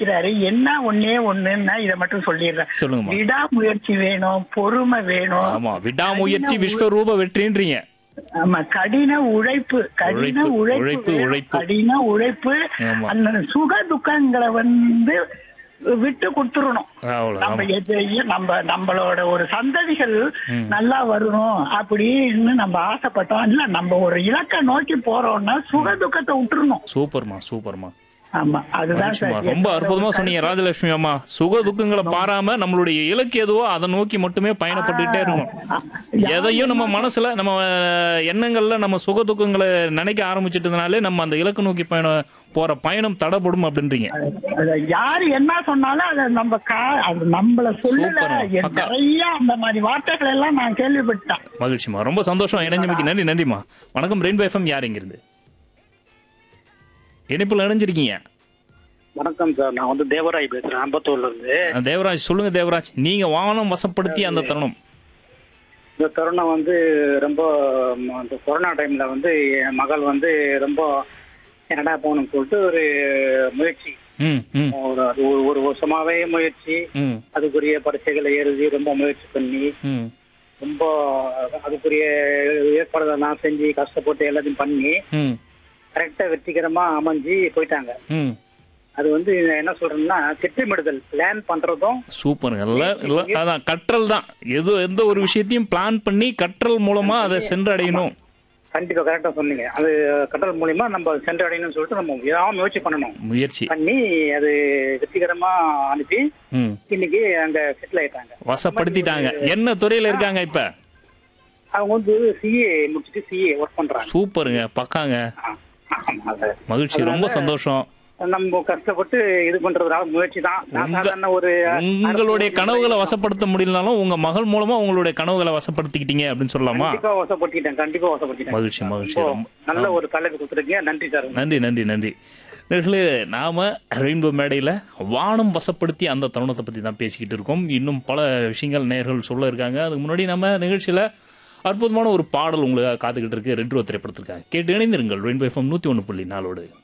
வைக்கிறாரு என்ன ஒண்ணே ஒண்ணுன்னா இதை மட்டும் சொல்லிடுறேன் சொல்லுங்கம்மா விடாமுயற்சி வேணும் பொறுமை வேணும் ஆமா விடாமுயற்சி விஸ்வரூப வெற்றின்றீங்க ஆமா கடின உழைப்பு கடின உழைப்பு, உழைப்பு உழைப்பு, வேணும். உழைப்பு. கடின உழைப்பு ஆமா. அந்த சுக துக்கங்களை வந்து விட்டு கொடுத்துடணும் அவ்வளவு நம்ம ஆமா. எதையும் நம்ம நம்மளோட ஒரு சந்ததிகள் நல்லா வரணும் அப்படின்னு நம்ம ஆசைப்பட்டோம் இல்ல நம்ம ஒரு இலக்கை நோக்கி போறோம்னா சுக துக்கத்தை விட்டுறணும் சூப்பர்மா சூப்பர்மா ஆமா அதுதான் மகிழ்ச்சிம்மா. சார் ரொம்ப என்னோட அற்புதமா ஒரு சொன்னீங்க ராஜலட்சுமி அம்மா சுக துக்கங்களை பாராம நம்மளுடைய இலக்கு எதுவோ அதை நோக்கி மட்டுமே பயணப்பட்டுக்கிட்டே இருக்கும் கருத்து. எதையும் நம்ம மனசுல நம்ம அஹ், எண்ணங்கள்ல நம்ம சுக துக்கங்களை நினைக்க ஆரம்பிச்சிட்டதுனாலே நம்ம அந்த இலக்கு நோக்கி பயணம் போற பயணம் தடப்படும் அப்படின்றீங்க அது யாரு என்ன சொன்னாலும் அதை நம்ம கா அது நம்மள சொல்லல சூப்பர்மா. என் பக்கா. நிறைய அந்த மாதிரி வார்த்தைகள் எல்லாம் நான் கேள்விப்பட்டேன் மகிழ்ச்சிமா ரொம்ப சந்தோஷம் இணைஞ்சமைக்கு நன்றி நன்றிமா வணக்கம் ரெயின்போ எஃப்எம் யார் இங்கிருந்து இணைப்பில் இணைஞ்சிருக்கீங்க வணக்கம் சார் நான் வந்து தேவராய் பேசுறேன் அம்பத்தூர்ல இருந்து அஹ், தேவராஜ் சொல்லுங்க தேவராஜ் நீங்க வாகனம் வசப்படுத்தி அந்த தருணம் இந்த தருணம் வந்து ரொம்ப ம், அந்த கொரோனா டைம்ல வந்து என் மகள் வந்து ரொம்ப கனடா போகணும்னு சொல்லிட்டு ஒரு முயற்சி ம் ம் ஒரு அது ஒரு ஒரு வருஷமாவே முயற்சி ம் அதுக்குரிய பரீட்சைகளை எழுதி ரொம்ப முயற்சி பண்ணி ம் ரொம்ப அதுக்குரிய ஏற்பாடுகள் நான் செஞ்சு கஷ்டப்பட்டு எல்லாத்தையும் பண்ணி ம் கரெக்டா வெற்றிகரமா அமைஞ்சு போயிட்டாங்க ம் அது வந்து என்ன சொல்றேன்னா திட்டமிடுதல் பிளான் பண்றதும் சூப்பருங்க இல்ல இல்ல அதான் கற்றல் தான் எது எந்த ஒரு விஷயத்தையும் பிளான் பண்ணி கற்றல் மூலமா அதை சென்றடையணும் கண்டிப்பா கரெக்டா சொன்னீங்க அது கட்டல் மூலியமா நம்ம சென்றடையணும்னு சொல்லிட்டு நம்ம விடாம முயற்சி பண்ணணும் முயற்சி பண்ணி அது வெற்றிகரமா அனுப்பி ம் இன்னைக்கு அங்க செட்டில் ஆயிட்டாங்க வசப்படுத்திட்டாங்க என்ன துறையில இருக்காங்க இப்ப அவங்க வந்து சிஏ முடிச்சுட்டு சிஏ ஒர்க் பண்றாங்க சூப்பருங்க பக்காங்க ஆ, ஆமா, அது மகிழ்ச்சி ரொம்ப சந்தோஷம் நம்ம கஷ்டப்பட்டு இது பண்றதுனால முயற்சி தான் நான் உங்க- சாதாரண ஒரு உங்களுடைய கனவுகளை வசப்படுத்த முடியலனாலும் உங்க மகள் மூலமா உங்களுடைய கனவுகளை வசப்படுத்திக்கிட்டீங்க அப்படின்னு சொல்லலாமா கண்டிப்பா வசப்படுத்திட்டேன் கண்டிப்பா வசப்படுத்திட்டேன் மகிழ்ச்சி, மகிழ்ச்சி. ரொம்ப ரொம்ப- நல்ல ஒரு தலைப்பு கொடுத்துருக்கீங்க நன்றி சார் நன்றி நன்றி நன்றி நேர்களே நாம ரெயின்போ மேடையில் வானம் வசப்படுத்தி அந்த தருணத்தை பற்றி தான் பேசிக்கிட்டு இருக்கோம் இன்னும் பல விஷயங்கள் நேர்கள் சொல்ல இருக்காங்க அதுக்கு முன்னாடி நம்ம நிகழ்ச்சியில் அற்புதமான ஒரு பாடல் உங்களுக்கு காத்துக்கிட்டு இருக்கு ரெட்ரோ திரைப்படத்திற்காக கேட்டு இணைந்திருங்கள் ரெயின்போ எஃப்எம் நூற்றி ஒன்று புள்ளி நாலோடு